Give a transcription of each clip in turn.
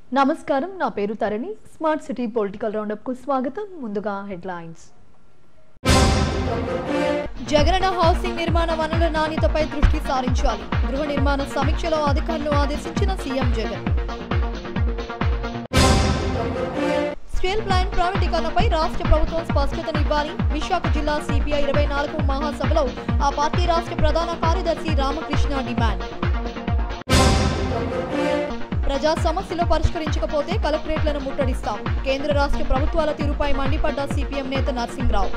నమస్కారం నా పేరు Tharani smart city political roundup కు స్వాగతం ముందుగా హెడ్లైన్స్ జగనన్న హౌసింగ్ నిర్మాణ వనరుల నాణ్యతపై దృష్టి సారించాలి గృహ నిర్మాణ సమీక్షలో అధికారులు ఆదేశించిన సీఎం జగన్ స్టీల్ ప్లాంట్ ప్రైవేటీకరణపై రాష్ట్ర ప్రభుత్వం స్పష్టతనివ్వాలి విశాఖ జిల్లా సిపిఐ ఇరవై నాలుగు మహాసభలో ఆ పార్టీ రాష్ట్ర ప్రధాన కార్యదర్శి రామకృష్ణ డిమాండ్ ప్రజా సమస్యలు పరిష్కరించకపోతే కలెక్టరేట్లను ముట్టడిస్తాం కేంద్ర రాష్ట్ర ప్రభుత్వాల తీరుపై మండిపడ్డ సిపిఎం నేత నర్సింగ్రావు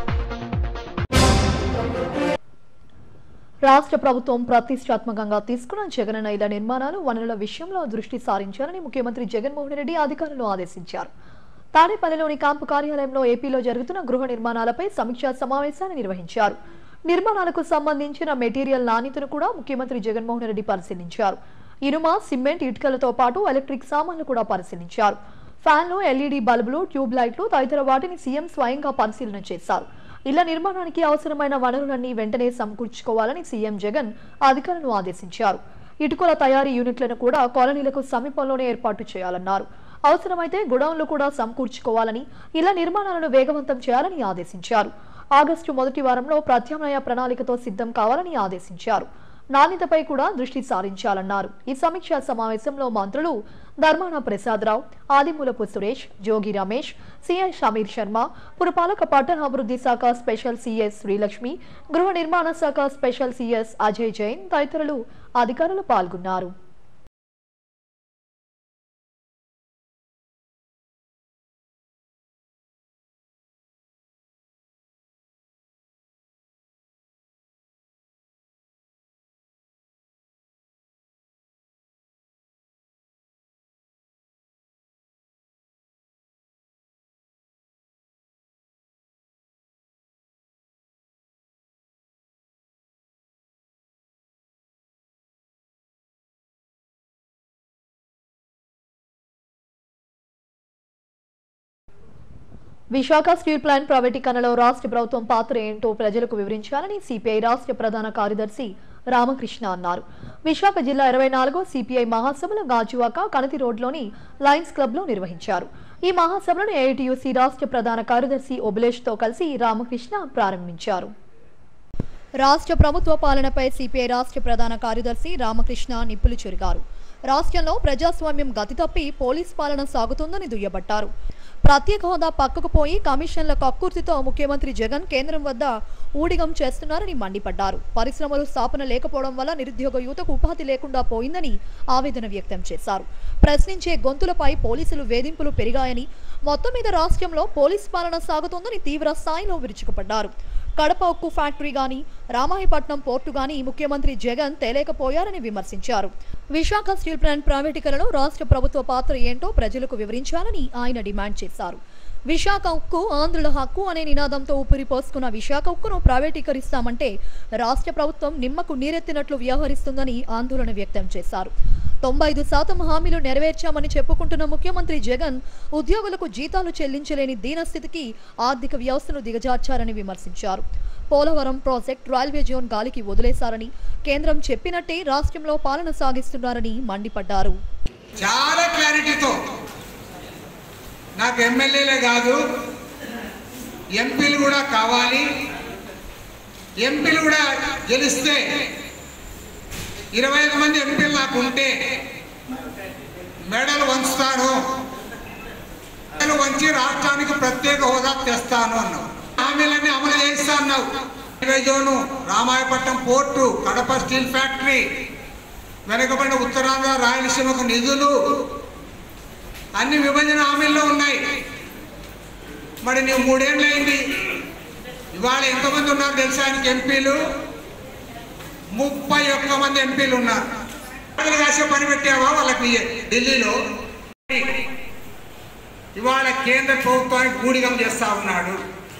రాష్ట్ర ప్రభుత్వం ప్రతిష్టాత్మకంగా తీసుకున్న జగనన్న ఇళ్ల నిర్మాణాలు వనరుల విషయంలో దృష్టి సారించాలని ముఖ్యమంత్రి జగన్మోహన్ రెడ్డి అధికారులను ఆదేశించారు తాడేపల్లిలోని క్యాంపు కార్యాలయంలో ఏపీలో జరుగుతున్న గృహ నిర్మాణాలపై సమీక్షా సమావేశాన్ని నిర్వహించారు నిర్మాణాలకు సంబంధించిన మెటీరియల్ నాణ్యతను కూడా ముఖ్యమంత్రి జగన్మోహన్ రెడ్డి పరిశీలించారు ఇనుమ సిమెంట్ ఇటుకలతో పాటు ఎలక్ట్రిక్ సామాన్లు కూడా పరిశీలించారు ఫ్యాన్లు ఎల్ఈడి బల్బులు ట్యూబ్ లైట్లు తదితర వాటిని సీఎం స్వయంగా పరిశీలన చేశారు ఇళ్ల నిర్మాణానికి అవసరమైన వనరులన్నీ వెంటనే సమకూర్చుకోవాలని సీఎం జగన్ అధికారులను ఆదేశించారు ఇటుకల తయారీ యూనిట్లను కూడా కాలనీలకు సమీపంలోనే ఏర్పాటు చేయాలన్నారు అవసరమైతే గుడౌన్లు కూడా సమకూర్చుకోవాలని ఇళ్ల నిర్మాణాలను వేగవంతం చేయాలని ఆదేశించారు ఆగస్టు మొదటి వారంలో ప్రత్యామ్నాయ ప్రణాళికతో సిద్ధం కావాలని ఆదేశించారు నాణ్యతపై కూడా దృష్టి సారించాలన్నారు ఈ సమీక్షా సమావేశంలో మంత్రులు ధర్మాన ప్రసాదరావు ఆదిమూలపు సురేష్ జోగి రమేష్ సిఐ షమీర్ శర్మ పురపాలక పట్టణాభివృద్ధి శాఖ స్పెషల్ సిఎస్ శ్రీలక్ష్మి గృహ నిర్మాణ శాఖ స్పెషల్ సిఎస్ అజయ్ జైన్ తదితరులు అధికారులు పాల్గొన్నారు విశాఖ స్టీల్ ప్లాంట్ ప్రైవేటీకరణలో రాష్ట్ర ప్రభుత్వం పాత్ర ఏంటో ప్రజలకు వివరించాలని సిపిఐ రాష్ట్ర ప్రధాన కార్యదర్శి రామకృష్ణ అన్నారు విశాఖ జిల్లా ఇరవై నాలుగో సిపిఐ మహాసభలు గాజువాక కనతి రోడ్లోని లయన్స్ క్లబ్ లో నిర్వహించారు ఈ మహాసభలను ఏఐటియుసి రాష్ట్ర ప్రధాన కార్యదర్శి ఒబులేష్ తో కలిసి రామకృష్ణ ప్రారంభించారు రాష్ట్ర ప్రభుత్వ పాలనపై సిపిఐ రాష్ట్ర ప్రధాన కార్యదర్శి రామకృష్ణ నిప్పులు చెరిగారు రాష్ట్రంలో ప్రజాస్వామ్యం గతి తప్పి పోలీస్ పాలన సాగుతుందని దుయ్యబట్టారు ప్రత్యేక హోదా పక్కకు పోయి కమిషన్ల కక్కుర్తితో ముఖ్యమంత్రి జగన్ కేంద్రం వద్ద ఊడిగం చేస్తున్నారని మండిపడ్డారు పరిశ్రమలు స్థాపన లేకపోవడం వల్ల నిరుద్యోగ యువతకు ఉపాధి లేకుండా పోయిందని ఆవేదన వ్యక్తం చేశారు ప్రశ్నించే గొంతులపై పోలీసులు వేధింపులు పెరిగాయని మొత్తం మీద రాష్ట్రంలో పోలీస్ పాలన సాగుతోందని తీవ్ర స్థాయిలో విరుచుకుపడ్డారు కడప ఉక్కు ఫ్యాక్టరీ గాని రామాయపట్నం పోర్టు గాని ముఖ్యమంత్రి జగన్ తేలేకపోయారని విమర్శించారు విశాఖ స్టీల్ ప్లాంట్ ప్రైవేటీకరణలో రాష్ట్ర ప్రభుత్వ పాత్ర ఏంటో ప్రజలకు వివరించాలని ఆయన డిమాండ్ చేశారు విశాఖ ఉక్కు ఆంధ్రుల హక్కు అనే నినాదంతో ఊపిరి పోసుకున్న విశాఖ ఉక్కును ప్రైవేటీకరిస్తామంటే రాష్ట్ర ప్రభుత్వం నిమ్మకు నీరెత్తినట్లు వ్యవహరిస్తుందని ఆందోళన వ్యక్తం చేశారు తొంభై ఐదు శాతం హామీలు నెరవేర్చామని చెప్పుకుంటున్న ముఖ్యమంత్రి జగన్ ఉద్యోగులకు జీతాలు చెల్లించలేని దీనస్థితికి ఆర్థిక వ్యవస్థను దిగజార్చారని విమర్శించారు పోలవరం ప్రాజెక్ట్ రైల్వే జోన్ గాలికి వదిలేశారని కేంద్రం చెప్పినట్టే రాష్ట్రంలో పాలన సాగిస్తున్నారని మండిపడ్డారు చాలా క్లారిటీతో నాకు ఎమ్మెల్యేలే కాదు ఎంపీలు కూడా కావాలి ఎంపీలు కూడా గెలిస్తే ఇరవై ఐదు మంది ఎంపీలు నాకు ఉంటే మెడలు వంచుతాను మెడలు వంచి రాష్ట్రానికి ప్రత్యేక హోదా తెస్తాను అన్నావు హామీలన్నీ అమలు చేస్తా అన్నావు railway zone Ramayapatnam port Kadapa steel factory వెనకబడిన ఉత్తరాంధ్ర రాయలసీమకు నిధులు అన్ని విభజన హామీల్లో ఉన్నాయి మరి నీవు మూడేళ్ళు అయింది ఇవాళ ఎంతమంది ఉన్నారు తెలుసా ఆయనకి ఎంపీలు ముప్పై ఒక్క మంది ఎంపీలు ఉన్నారు ప్రజలు కాసే పని పెట్టావా వాళ్ళకి ఢిల్లీలో ఇవాళ కేంద్ర ప్రభుత్వానికి గూడిగం చేస్తా ఉన్నాడు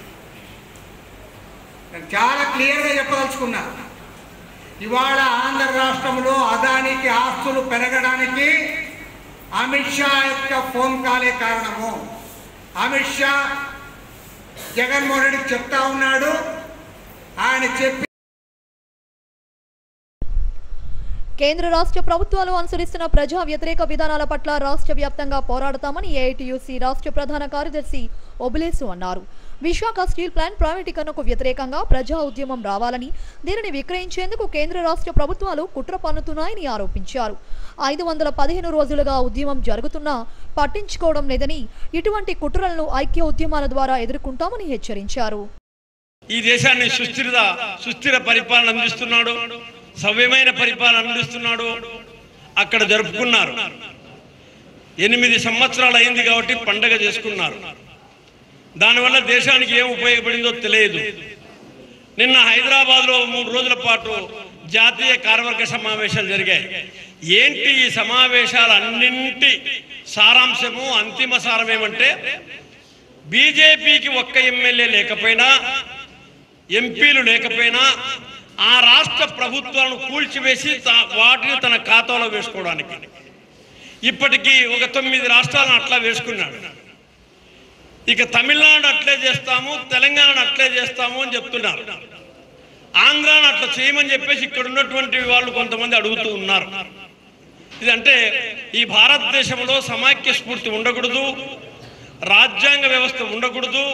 నేను చాలా క్లియర్గా చెప్పదలుచుకున్నా ఇవాళ ఆంధ్ర రాష్ట్రంలో అదానికి ఆస్తులు పెరగడానికి అమిత్ షా యొక్క ఫోన్ కాలే కారణము అమిత్ షా జగన్మోహన్ రెడ్డికి చెప్తా ఉన్నాడు ఆయన చెప్పి కేంద్ర రాష్ట్ర ప్రభుత్వాలు అనుసరిస్తున్న ప్రజా వ్యతిరేక విధానాల పట్ల రాష్ట్ర వ్యాప్తంగా పోరాడతామని ఏఐటియుసి రాష్ట్ర ప్రధాన కార్యదర్శి ఒబులేసు అన్నారు విశాఖ స్టీల్ ప్లాంట్ ప్రైవేటీకరణకు వ్యతిరేకంగా ప్రజా ఉద్యమం రావాలని దీనిని విక్రయించేందుకు కేంద్ర రాష్ట్ర ప్రభుత్వాలు కుట్ర పన్నుతున్నాయని ఆరోపించారు ఐదు వందల పదిహేను రోజులుగా ఉద్యమం జరుగుతున్నా పట్టించుకోవడం లేదని ఇటువంటి కుట్రలను ఐక్య ఉద్యమాల ద్వారా ఎదుర్కొంటామని హెచ్చరించారు ఈ దేశాన్ని సుస్థిర సుస్థిర పరిపాలన అందిస్తున్నాడు సవ్యమైన పరిపాలన అందిస్తున్నాడు అక్కడ జరుపుకున్నారు ఎనిమిది సంవత్సరాలు అయింది కాబట్టి పండగ చేసుకున్నారు దానివల్ల దేశానికి ఏం ఉపయోగపడిందో తెలియదు నిన్న హైదరాబాద్లో మూడు రోజుల పాటు జాతీయ కార్యవర్గ సమావేశాలు జరిగాయి ఏంటి ఈ సమావేశాలన్నింటి సారాంశము అంతిమ సారం ఏమంటే బీజేపీకి ఒక్క ఎమ్మెల్యే లేకపోయినా ఎంపీలు లేకపోయినా ఆ రాష్ట్ర ప్రభుత్వాలను కూల్చివేసి తా- వాటిని తన ఖాతాలో వేసుకోవడానికి ఇప్పటికీ ఒక తొమ్మిది రాష్ట్రాలను అట్లా వేసుకున్నాడు ఇక తమిళనాడు అట్లే చేస్తాము తెలంగాణను అట్లే చేస్తాము అని చెప్తున్నారు ఆంధ్రాను అట్లా చేయమని చెప్పేసి ఇక్కడ ఉన్నటువంటి వాళ్ళు కొంతమంది అడుగుతూ ఉన్నారు ఇదంటే ఈ భారతదేశంలో సమాఖ్య స్ఫూర్తి ఉండకూడదు రాజ్యాంగ వ్యవస్థ ఉండకూడదు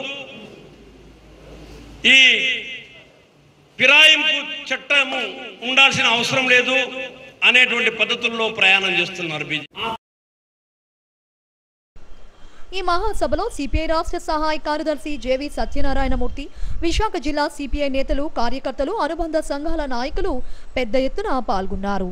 ఈ ఫిరాయింపు చట్టము ఉండాల్సిన అవసరం లేదు అనేటువంటి పద్ధతుల్లో ప్రయాణం చేస్తున్నారు బీజేపీ ఈ మహాసభలో సిపిఐ రాష్ట్ర సహాయ కార్యదర్శి జేవి సత్యనారాయణమూర్తి విశాఖ జిల్లా సిపిఐ నేతలు కార్యకర్తలు అనుబంధ సంఘాల నాయకులు పెద్ద ఎత్తున పాల్గొన్నారు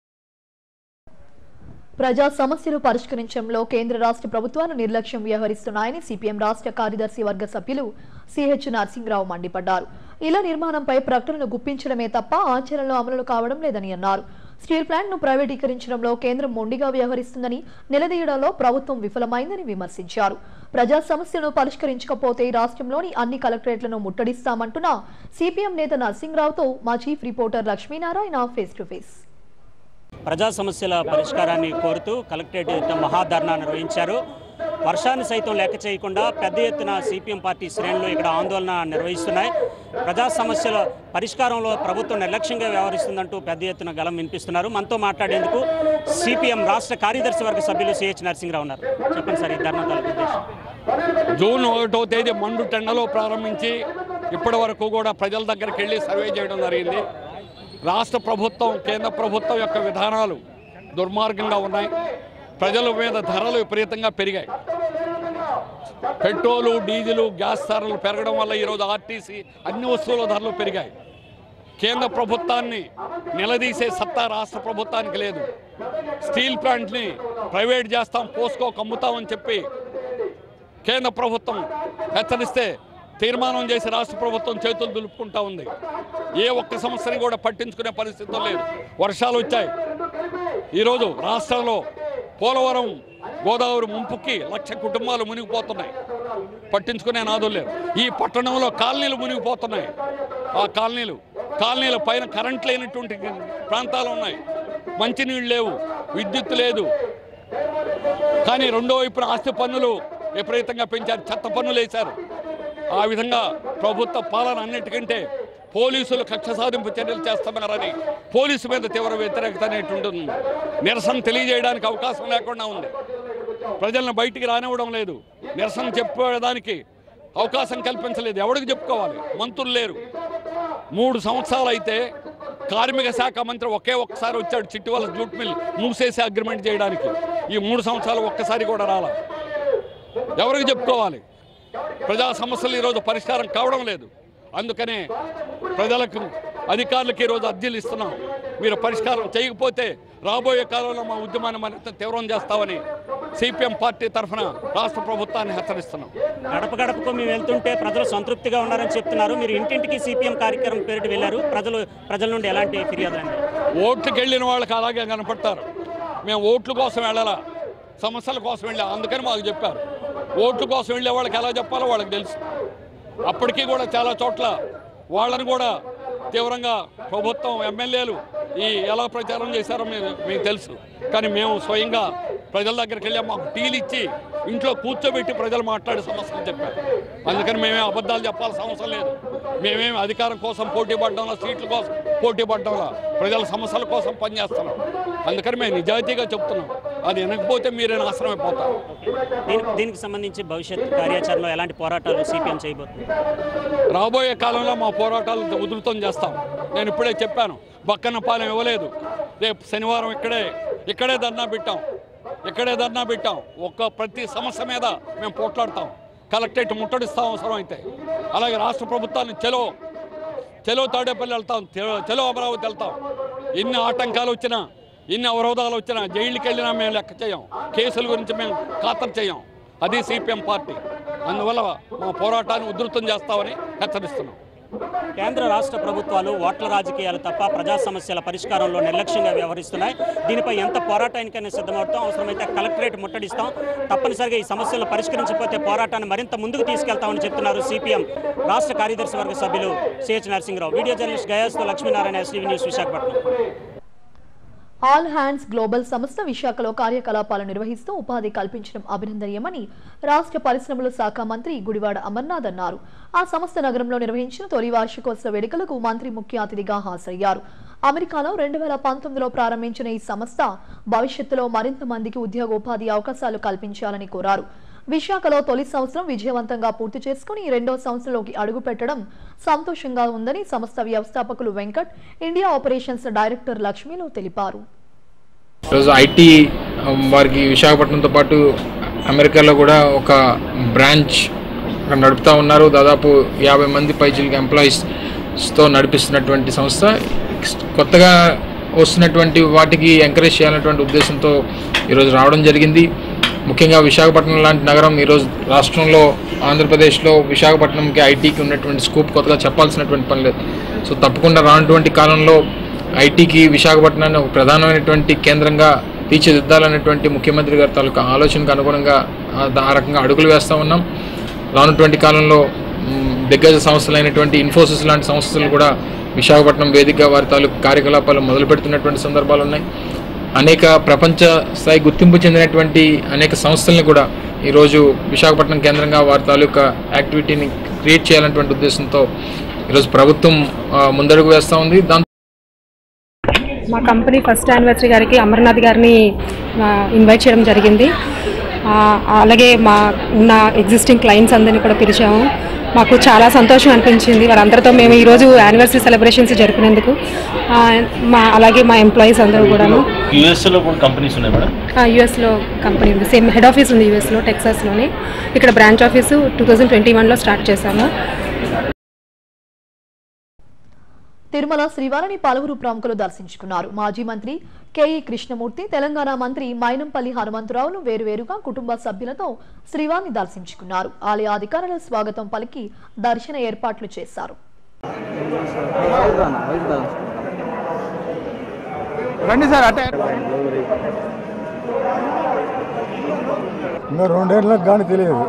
ప్రజా సమస్యలు పరిష్కరించడంలో కేంద్ర రాష్ట్ర ప్రభుత్వాలు నిర్లక్ష్యం వ్యవహరిస్తున్నాయని సిపిఎం రాష్ట్ర కార్యదర్శి వర్గ సభ్యులు సిహెచ్ నరసింహరావు మండిపడ్డారు ఇళ్ల నిర్మాణంపై ప్రకటనలు గుప్పించడమే తప్ప ఆచరణలో అమలు కావడం లేదని అన్నారు స్టీల్ ప్లాంట్ ను ప్రైవేటీకరించడంలో కేంద్రం మొండిగా వ్యవహరిస్తుందని నిలదీయడంలో ప్రభుత్వం విఫలమైందని విమర్శించారు ప్రజా సమస్యలను పరిష్కరించకపోతే రాష్ట్రంలోని అన్ని కలెక్టరేట్లను ముట్టడిస్తామంటున్న సిపిఎం నేత నరసింహరావుతో మా chief reporter Lakshminarayana face to face ప్రజా సమస్యల పరిష్కారాన్ని కోరుతూ కలెక్టరేట్ ఎదుట మహాధర్నా నిర్వహించారు వర్షాన్ని సైతం లెక్క చేయకుండా పెద్ద ఎత్తున సిపిఎం పార్టీ శ్రేణులు ఇక్కడ ఆందోళన నిర్వహిస్తున్నాయి ప్రజా సమస్యల పరిష్కారంలో ప్రభుత్వం నిర్లక్ష్యంగా వ్యవహరిస్తుందంటూ పెద్ద ఎత్తున గలం వినిపిస్తున్నారు మనతో మాట్లాడేందుకు సిపిఎం రాష్ట్ర కార్యదర్శి వర్గ సభ్యులు సిహెచ్ నరసింహరావు ఉన్నారు చెప్పండి సార్ ఈ ధర్నా తాలూకు ఉద్దేశం జూన్ ఒకటో తేదీ మండు టెండలో ప్రారంభించి ఇప్పటి వరకు కూడా ప్రజల దగ్గరికి వెళ్ళి సర్వే చేయడం జరిగింది రాష్ట్ర ప్రభుత్వం కేంద్ర ప్రభుత్వం యొక్క విధానాలు దుర్మార్గంగా ఉన్నాయి ప్రజల మీద ధరలు విపరీతంగా పెరిగాయి పెట్రోలు డీజిలు గ్యాస్ ధరలు పెరగడం వల్ల ఈరోజు ఆర్టీసీ అన్ని వస్తువుల ధరలు పెరిగాయి కేంద్ర ప్రభుత్వాన్ని నిలదీసే సత్తా రాష్ట్ర ప్రభుత్వానికి లేదు స్టీల్ ప్లాంట్ని ప్రైవేట్ చేస్తాం పోస్కో కమ్ముతామని చెప్పి కేంద్ర ప్రభుత్వం హెచ్చరిస్తే తీర్మానం చేసి రాష్ట్ర ప్రభుత్వం చేతులు దులుపుకుంటా ఉంది ఏ ఒక్క సమస్యని కూడా పట్టించుకునే పరిస్థితుల్లో లేదు వర్షాలు వచ్చాయి ఈరోజు రాష్ట్రంలో పోలవరం గోదావరి ముంపుకి లక్ష కుటుంబాలు మునిగిపోతున్నాయి పట్టించుకునే నాదులు లేరు ఈ పట్టణంలో కాలనీలు మునిగిపోతున్నాయి ఆ కాలనీలు కాలనీల పైన కరెంట్ లేనటువంటి ప్రాంతాలు ఉన్నాయి మంచినీళ్ళు లేవు విద్యుత్ లేదు కానీ రెండో వైపున ఆస్తి పన్నులు విపరీతంగా పెంచారు చెత్త పన్నులు వేశారు ఆ విధంగా ప్రభుత్వ పాలన అన్నిటికంటే పోలీసులు కక్ష సాధింపు చర్యలు చేస్తున్నారని పోలీసు మీద తీవ్ర వ్యతిరేకత అనేటువంటి నిరసన తెలియజేయడానికి అవకాశం లేకుండా ఉంది ప్రజలను బయటికి రానివ్వడం లేదు నిరసన చెప్పేదానికి అవకాశం కల్పించలేదు ఎవరికి చెప్పుకోవాలి మంత్రులు లేరు మూడు సంవత్సరాలు అయితే కార్మిక శాఖ మంత్రి ఒకే ఒక్కసారి వచ్చాడు చిట్టివల్ల జూట్ మిల్ మూసేసి అగ్రిమెంట్ చేయడానికి ఈ మూడు సంవత్సరాలు ఒక్కసారి కూడా రాలా ఎవరికి చెప్పుకోవాలి ప్రజా సమస్యలు ఈరోజు పరిష్కారం కావడం లేదు అందుకనే ప్రజలకు అధికారులకు ఈరోజు అర్జీలు ఇస్తున్నాం మీరు పరిష్కారం చేయకపోతే రాబోయే కాలంలో మా ఉద్యమాన్ని మరింత తీవ్రం చేస్తామని సిపిఎం పార్టీ తరఫున రాష్ట్ర ప్రభుత్వాన్ని హెచ్చరిస్తున్నాం గడప గడపకు మేము వెళ్తుంటే ప్రజలు సంతృప్తిగా ఉన్నారని చెప్తున్నారు మీరు ఇంటింటికి సిపిఎం కార్యక్రమం పేరిట వెళ్ళారు ప్రజలు ప్రజల నుండి ఎలాంటి ఫిర్యాదులు అండి ఓట్లకు వెళ్ళిన వాళ్ళకి అలాగే కనపడతారు మేము ఓట్ల కోసం వెళ్ళాలా సమస్యల కోసం వెళ్ళా అందుకని మాకు చెప్పారు ఓట్ల కోసం వెళ్ళే వాళ్ళకి ఎలా చెప్పాలో వాళ్ళకి తెలుసు అప్పటికీ కూడా చాలా చోట్ల వాళ్ళని కూడా తీవ్రంగా ప్రభుత్వం ఎమ్మెల్యేలు ఈ ఎలా ప్రచారం చేశారో మీకు మీకు తెలుసు కానీ మేము స్వయంగా ప్రజల దగ్గరికి వెళ్ళి మాకు టీలు ఇచ్చి ఇంట్లో కూర్చోబెట్టి ప్రజలు మాట్లాడే సమస్యలు చెప్పారు అందుకని మేమేం అబద్ధాలు చెప్పాల్సిన అవసరం లేదు మేమేం అధికారం కోసం పోటీ పడ్డంలో సీట్ల కోసం పోటీ పడ్డంలో ప్రజల సమస్యల కోసం పనిచేస్తున్నాం అందుకని మేము నిజాయితీగా చెప్తున్నాం అది వినకపోతే మీరే నాశనం అయిపోతారు దీనికి దీనికి సంబంధించి భవిష్యత్ కార్యాచరణలో ఎలాంటి పోరాటాలు సిపిఎం చేయబోతుంది రాబోయే కాలంలో మా పోరాటాలు ఉధృతం చేస్తాం నేను ఇప్పుడే చెప్పాను బక్కన పాలెం ఇవ్వలేదు రేపు శనివారం ఇక్కడే ఇక్కడే ధర్నా పెట్టాం ఇక్కడే ధర్నా పెట్టాం ఒక్క ప్రతి సమస్య మీద మేము పోట్లాడతాం కలెక్టరేట్ ముట్టడిస్తాం అవసరం అయితే అలాగే రాష్ట్ర ప్రభుత్వాన్ని చెలో చెలో తాడేపల్లి వెళ్తాం చెలో- చెలో అమరావతి వెళ్తాం ఎన్ని ఆటంకాలు వచ్చినా ఎన్ని అవరోధాలు వచ్చినా జైలుకి వెళ్ళినా మేము లెక్క చేయం కేసుల గురించి మేము ఖాతరు చేయం అది సిపిఎం పార్టీ అందువల్ల మా పోరాటాన్ని ఉధృతం చేస్తామని హెచ్చరిస్తున్నాం కేంద్ర రాష్ట్ర ప్రభుత్వాలు ఓట్ల రాజకీయాలు తప్ప ప్రజా సమస్యల పరిష్కారంలో నిర్లక్ష్యంగా వ్యవహరిస్తున్నాయి దీనిపై ఎంత పోరాటానికైనా సిద్ధమవుతాం అవసరమైతే కలెక్టరేట్ ముట్టడిస్తాం తప్పనిసరిగా ఈ సమస్యలను పరిష్కరించకపోతే పోరాటాన్ని మరింత ముందుకు తీసుకెళ్తామని చెప్తున్నారు సిపిఎం రాష్ట్ర కార్యదర్శి వర్గ సభ్యులు సిహెచ్ నరసింహరావు వీడియో జర్నలిస్ట్ గయాస్తో Lakshminarayana STV news Visakhapatnam all hands global సంస్థ విశాఖలో కార్యకలాపాలు నిర్వహిస్తూ ఉపాధి కల్పించడం అభినందనీయమని రాష్ట్ర పరిశ్రమల శాఖ మంత్రి గుడివాడ అమర్నాథ్ అన్నారు ఆ సంస్థ నగరంలో నిర్వహించిన తొలి వార్షికోత్సవ వేడుకలకు మంత్రి ముఖ్య అతిథిగా హాజరయ్యారు అమెరికాలో రెండు వేల పంతొమ్మిదిలో ప్రారంభించిన ఈ సంస్థ భవిష్యత్తులో మరింత మందికి ఉద్యోగోపాధి అవకాశాలు కల్పించాలని కోరారు విశాఖలో తొలి సంవత్సరం విజయవంతంగా పూర్తి చేసుకుని రెండో సంవత్సరంలోకి అడుగు పెట్టడం సంతోషంగా ఉందని సంస్థ వ్యవస్థాపకులు వెంకట్ ఇండియా ఆపరేషన్స్ డైరెక్టర్ లక్ష్మీలు తెలిపారు ఈరోజు ఐటీ వారికి విశాఖపట్నంతో పాటు అమెరికాలో కూడా ఒక బ్రాంచ్ నడుపుతూ ఉన్నారు దాదాపు యాభై మంది పైచిలకి ఎంప్లాయీస్తో నడిపిస్తున్నటువంటి సంస్థ కొత్తగా వస్తున్నటువంటి వాటికి ఎంకరేజ్ చేయాలన్నటువంటి ఉద్దేశంతో ఈరోజు రావడం జరిగింది ముఖ్యంగా విశాఖపట్నం లాంటి నగరం ఈరోజు రాష్ట్రంలో ఆంధ్రప్రదేశ్లో విశాఖపట్నంకి ఐటీకి ఉన్నటువంటి స్కూప్ కొత్తగా చెప్పాల్సినటువంటి పని లేదు సో తప్పకుండా రానటువంటి కాలంలో ఐటీకి విశాఖపట్నాన్ని ఒక ప్రధానమైనటువంటి కేంద్రంగా తీర్చిదిద్దాలనేటువంటి ముఖ్యమంత్రి గారి తాలూకా ఆలోచనకు అనుగుణంగా ఆ ద- ఆ రకంగా అడుగులు వేస్తూ ఉన్నాం రానున్నటువంటి కాలంలో మ్, దిగ్గజ సంస్థలైనటువంటి ఇన్ఫోసిస్ లాంటి సంస్థలు కూడా విశాఖపట్నం వేదికగా వారి తాలూకు కార్యకలాపాలు మొదలు పెడుతున్నటువంటి సందర్భాలు ఉన్నాయి అనేక ప్రపంచ స్థాయి గుర్తింపు చెందినటువంటి అనేక సంస్థల్ని కూడా ఈరోజు విశాఖపట్నం కేంద్రంగా వారి తాలూకా యాక్టివిటీని క్రియేట్ చేయాలన్నటువంటి ఉద్దేశంతో ఈరోజు ప్రభుత్వం ఆ, ముందడుగు వేస్తూ ఉంది దాంతో మా కంపెనీ ఫస్ట్ యానివర్సరీ గారికి అమర్నాథ్ గారిని ఆ, ఇన్వైట్ చేయడం జరిగింది ఆ, అలాగే మా ఉన్న ఎగ్జిస్టింగ్ క్లయింట్స్ అందరినీ కూడా పిలిచాము మాకు చాలా సంతోషం అనిపించింది వారందరితో మేము ఈరోజు యానివర్సరీ సెలబ్రేషన్స్ జరిపినందుకు ఆ, మా అలాగే మా ఎంప్లాయీస్ అందరూ కూడాను యూఎస్లో కూడా కంపెనీస్ ఉన్నాయి మేడం యుఎస్లో కంపెనీ ఉంది సేమ్ హెడ్ ఆఫీస్ ఉంది యుఎస్లో టెక్సాస్లోని ఇక్కడ branch office two thousand twenty వన్లో స్టార్ట్ చేశాము తిరుమల శ్రీవారిని పలువురు ప్రముఖులు దర్శించుకున్నారు మాజీ మంత్రి కేఈ కృష్ణమూర్తి తెలంగాణ మంత్రి మైనంపల్లి హనుమంతరావులు వేరువేరుగా కుటుంబ సభ్యులతో శ్రీవారిని దర్శించుకున్నారు ఆలయ అధికారుల స్వాగతం పలికి దర్శన ఏర్పాట్లు చేశారు రండి సార్ అటే ఇంకా రెండేళ్ళకి కానీ తెలియదు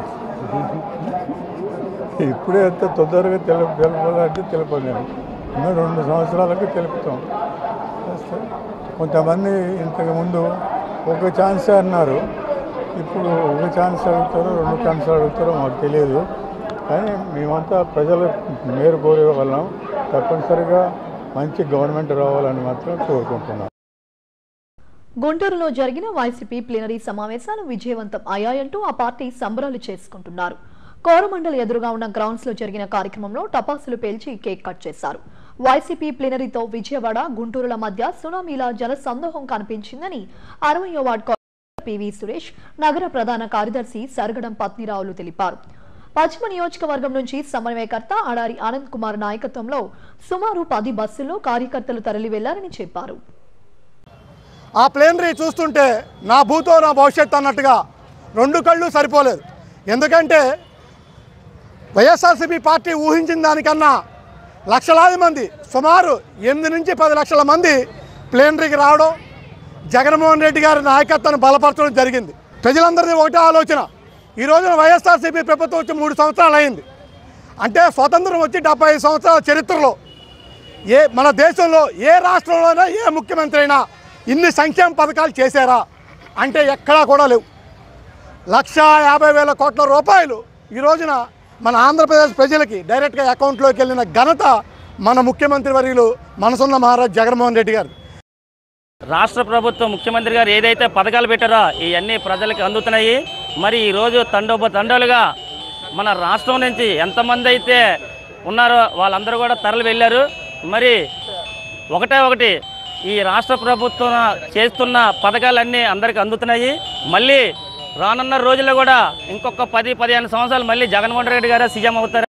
ఇప్పుడే ఎంత తొందరగా తెలు తెలపాలంటే తెలపను నేను ఇంకా రెండు సంవత్సరాలకి తెలుపుతాం చేస్తే కొంతమంది ఇంతకు ముందు ఒక ఛాన్స్ అన్నారు ఇప్పుడు ఒక ఛాన్స్ అడుగుతారో రెండు ఛాన్స్ అడుగుతారో మాకు తెలియదు కానీ మేమంతా ప్రజల మేలు కోరే వాళ్ళం తప్పనిసరిగా మంచి గవర్నమెంట్ రావాలని మాత్రం కోరుకుంటున్నాం గుంటూరులో జరిగిన వైసీపీ ప్లీనరీ సమావేశాలు విజయవంతం అయ్యాయంటూ ఆ పార్టీ సంబరాలు చేసుకుంటున్నారు కోరమండల్ ఎదురుగా ఉన్న గ్రౌండ్స్ లో జరిగిన కార్యక్రమంలో టపాసులు పేల్చి కేక్ కట్ చేశారు వైసీపీ ప్లీనరీతో విజయవాడ గుంటూరుల మధ్య సునామీలా జన సందోహం కనిపించిందని అరవయో వార్డ్ కౌన్సిలర్ పివి సురేష్ నగర ప్రధాన కార్యదర్శి సరగడం పత్నిరావులు తెలిపారు పశ్చిమ నియోజకవర్గం నుంచి సమన్వయకర్త అడారి ఆనంద్ కుమార్ నాయకత్వంలో సుమారు పది బస్సుల్లో కార్యకర్తలు తరలి వెళ్లారని చెప్పారు ఆ ప్లేనరీ చూస్తుంటే నా భూతో నా భవిష్యత్తు అన్నట్టుగా రెండు కళ్ళు సరిపోలేదు ఎందుకంటే వైఎస్ఆర్సీపీ పార్టీ ఊహించిన దానికన్నా లక్షలాది మంది సుమారు ఎనిమిది నుంచి పది లక్షల మంది ప్లేనరీకి రావడం జగన్మోహన్ రెడ్డి గారి నాయకత్వాన్ని బలపరచడం జరిగింది ప్రజలందరిది ఒకటే ఆలోచన ఈ రోజున వైఎస్ఆర్సీపీ ప్రభుత్వం వచ్చి మూడు సంవత్సరాలు అయింది అంటే స్వతంత్రం వచ్చి డెబ్బై ఐదు సంవత్సరాల చరిత్రలో ఏ మన దేశంలో ఏ రాష్ట్రంలోనైనా ఏ ముఖ్యమంత్రి అయినా ఇన్ని సంక్షేమ పథకాలు చేశారా అంటే ఎక్కడా కూడా లేవు లక్షా యాభై వేల కోట్ల రూపాయలు ఈ రోజున మన ఆంధ్రప్రదేశ్ ప్రజలకి డైరెక్ట్గా అకౌంట్లోకి వెళ్ళిన ఘనత మన ముఖ్యమంత్రి వర్యులు మనసున్న మహారాజ్ జగన్మోహన్ రెడ్డి గారు రాష్ట్ర ప్రభుత్వం ముఖ్యమంత్రి గారు ఏదైతే పథకాలు పెట్టారో ఇవన్నీ ప్రజలకు అందుతున్నాయి మరి ఈరోజు తండోప తండోలుగా మన రాష్ట్రం నుంచి ఎంతమంది అయితే ఉన్నారో వాళ్ళందరూ కూడా తరలి వెళ్ళారు మరి ఒకటే ఒకటి ఈ రాష్ట్ర ప్రభుత్వం చేస్తున్న పథకాలన్నీ అందరికీ అందుతున్నాయి మళ్ళీ రానున్న రోజుల్లో కూడా ఇంకొక పది పదిహేను సంవత్సరాలు మళ్ళీ జగన్మోహన్ రెడ్డి గారు సీఎం అవుతారు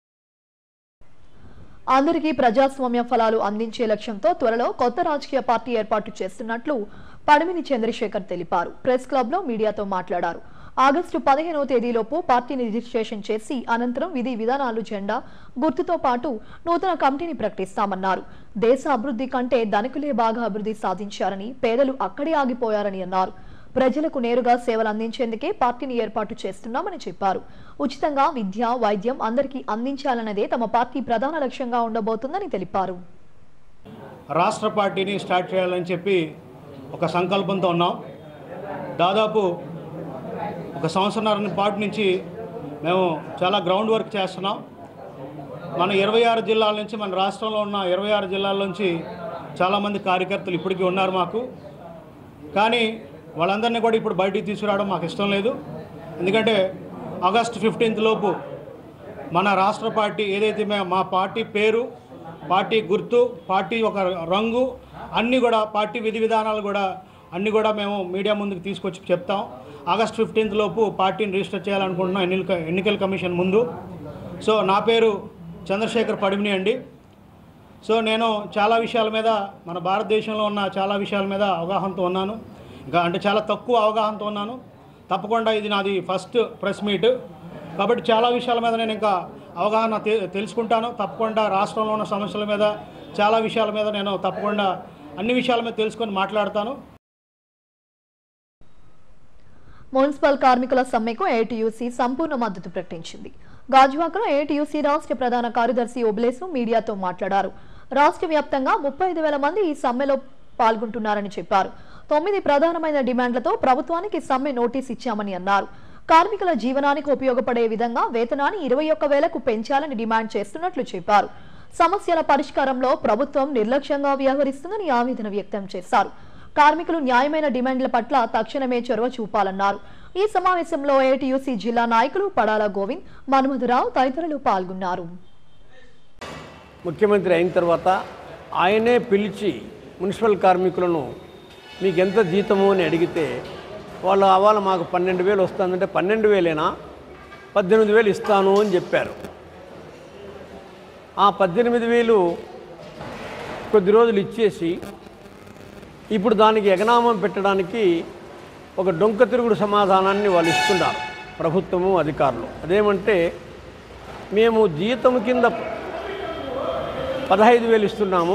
అందరికీ ప్రజాస్వామ్య ఫలాలు అందించే లక్ష్యంతో త్వరలో కొత్త రాజకీయ పార్టీ ఏర్పాటు చేస్తున్నట్లు పడిమిని చంద్రశేఖర్ తెలిపారు ప్రెస్ క్లబ్ లో మీడియాతో మాట్లాడారు ఆగస్టు పదిహేనవ తేదీలోపు పార్టీని రిజిస్ట్రేషన్ చేసి అనంతరం విధి విధానాలు జెండా గుర్తుతో పాటు నూతన కమిటీని ప్రకటిస్తామన్నారు దేశ అభివృద్ధి కంటే ధనికులే బాగా అభివృద్ధి సాధించారని పేదలు అక్కడే ఆగిపోయారని అన్నారు ప్రజలకు నేరుగా సేవలు అందించేందుకే పార్టీని ఏర్పాటు చేస్తున్నామని చెప్పారు ఉచితంగా విద్య వైద్యం అందరికీ అందించాలన్నదే తమ పార్టీ ప్రధాన లక్ష్యంగా ఉండబోతుందని తెలిపారు రాష్ట్ర పార్టీని స్టార్ట్ చేయాలని చెప్పి ఒక సంకల్పంతో ఉన్నాం దాదాపు ఒక సంవత్సరాల పాటు నుంచి మేము చాలా గ్రౌండ్ వర్క్ చేస్తున్నాం మన ఇరవై ఆరు జిల్లాల నుంచి మన రాష్ట్రంలో ఉన్న ఇరవై ఆరు జిల్లాల నుంచి చాలామంది కార్యకర్తలు ఇప్పటికీ ఉన్నారు మాకు కానీ వాళ్ళందరినీ కూడా ఇప్పుడు బయటికి తీసుకురావడం మాకు ఇష్టం లేదు ఎందుకంటే ఆగస్ట్ ఫిఫ్టీన్త్ లోపు మన రాష్ట్ర పార్టీ ఏదైతే మేము మా పార్టీ పేరు పార్టీ గుర్తు పార్టీ ఒక రంగు అన్నీ కూడా పార్టీ విధి విధానాలు కూడా అన్నీ కూడా మేము మీడియా ముందుకు తీసుకొచ్చి చెప్తాం ఆగస్ట్ ఫిఫ్టీన్త్ లోపు పార్టీని రిజిస్టర్ చేయాలనుకుంటున్నాం ఎన్నికల ఎన్నికల కమిషన్ ముందు సో నా పేరు చంద్రశేఖర్ పడిమిని అండి సో నేను చాలా విషయాల మీద మన భారతదేశంలో ఉన్న చాలా విషయాల మీద అవగాహనతో ఉన్నాను ఇంకా అంటే చాలా తక్కువ అవగాహనతో ఉన్నాను తప్పకుండా ఇది నాది ఫస్ట్ ప్రెస్ మీట్ కాబట్టి చాలా విషయాల మీద నేను ఇంకా అవగాహన తె- తెలుసుకుంటాను తప్పకుండా రాష్ట్రంలో ఉన్న సమస్యల మీద చాలా విషయాల మీద నేను తప్పకుండా అన్ని విషయాల మీద తెలుసుకొని మాట్లాడతాను మున్సిపల్ కార్మికుల సమ్మెకు ఏటీయూసీ సంపూర్ణ మద్దతు ప్రకటించింది గాజువాకలో ఏటీయూసీ రాష్ట్ర ప్రధాన కార్యదర్శి ఓబ్లేసు మీడియాతో మాట్లాడారు రాష్ట్ర వ్యాప్తంగా ముప్పై ఐదు వేల మంది ఈ సమ్మెలో పాల్గొంటున్నారని చెప్పారు తొమ్మిది ప్రధానమైన డిమాండ్లతో ప్రభుత్వానికి సమ్మె నోటీస్ ఇచ్చామని అన్నారు కార్మికుల జీవనానికి ఉపయోగపడే విధంగా వేతనాన్ని ఇరవై ఒక్క వేలకు పెంచాలని డిమాండ్ చేస్తున్నట్లు చెప్పారు సమస్యల పరిష్కారంలో ప్రభుత్వం నిర్లక్ష్యంగా వ్యవహరిస్తుందని ఆవేదన వ్యక్తం చేశారు కార్మికులు న్యాయమైన డిమాండ్ల పట్ల తక్షణమే చొరవ చూపాలన్నారు ఈ సమావేశంలో ఏటీయూసీ జిల్లా నాయకులు పడాల గోవింద్ మన్మధరావు తదితరులు పాల్గొన్నారు ముఖ్యమంత్రి అయిన తర్వాత ఆయనే పిలిచి మున్సిపల్ కార్మికులను మీకు ఎంత జీతము అని అడిగితే వాళ్ళు అవాళ మాకు పన్నెండు వేలు వస్తుందంటే పన్నెండు వేలేనా పద్దెనిమిది వేలు ఇస్తాను అని చెప్పారు ఆ పద్దెనిమిది వేలు కొద్ది రోజులు ఇచ్చేసి ఇప్పుడు దానికి ఎగనామం పెట్టడానికి ఒక డొంక తిరుగుడు సమాధానాన్ని వాళ్ళు ఇస్తున్నారు ప్రభుత్వము అధికారులు అదేమంటే మేము జీతం కింద పదహైదు వేలు ఇస్తున్నాము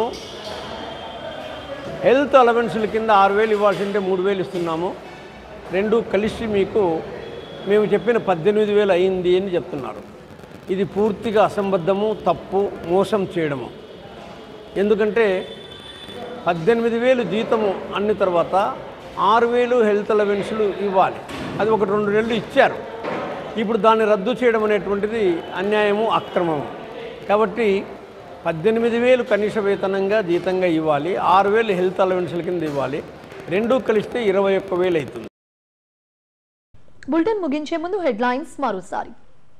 హెల్త్ అలవెన్సుల కింద ఆరు వేలు ఇవ్వాల్సింటే మూడు వేలు ఇస్తున్నాము రెండు కలిసి మీకు మేము చెప్పిన పద్దెనిమిది వేలు అయింది అని చెప్తున్నారు ఇది పూర్తిగా అసంబద్ధము తప్పు మోసం చేయడము ఎందుకంటే పద్దెనిమిది వేలు జీతము అన్న తర్వాత ఆరు వేలు హెల్త్ అలవెన్సులు ఇవ్వాలి అది ఒక రెండు నెలలు ఇచ్చారు ఇప్పుడు దాన్ని రద్దు చేయడం అనేటువంటిది అన్యాయము అక్రమము కాబట్టి పద్దెనిమిది వేలు కనీస వేతనంగా జీతంగా ఇవ్వాలి ఆరు వేలు హెల్త్ అలవెన్సుల కింద ఇవ్వాలి రెండూ కలిస్తే ఇరవై ఒక్క వేలు అవుతుంది బులెటిన్ ముగించే ముందు హెడ్లైన్స్ మరోసారి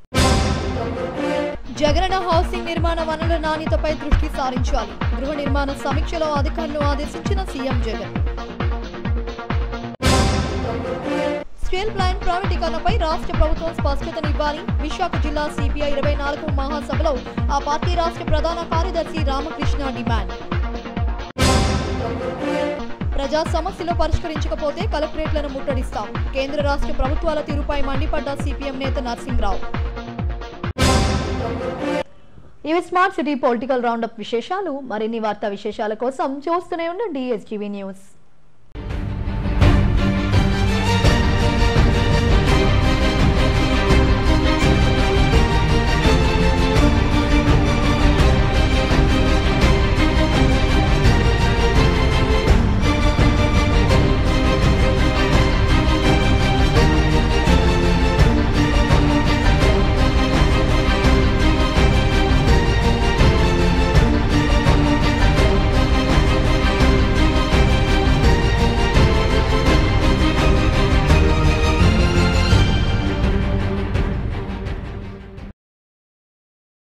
జగనన్న హౌసింగ్ నిర్మాణ వనరుల నాణ్యతపై దృష్టి సారించాలి గృహ నిర్మాణ సమీక్షలో అధికారులు ఆదేశించిన సీఎం జగన్ స్టీల్ ప్లాంట్ ప్రైవేటీకరణపై రాష్ట్ర ప్రభుత్వం స్పష్టతనివ్వాలి విశాఖ జిల్లా సిపిఐ ఇరవై నాలుగు మహాసభలో ఆ పార్టీ రాష్ట్ర ప్రధాన కార్యదర్శి రామకృష్ణ డిమాండ్ ప్రజా సమస్యలు పరిష్కరించకపోతే కలెక్టరేట్లను ముట్టడిస్తాం కేంద్ర రాష్ట్ర ప్రభుత్వాల తీరుపై మండిపడ్డ సిపిఎం నేత నరసింహరావు ఇవి స్మార్ట్ సిటీ పొలిటికల్ రౌండప్ విశేషాలు మరిన్ని వార్తా విశేషాల కోసం చూస్తూనే ఉండండి ఎస్టీవీ న్యూస్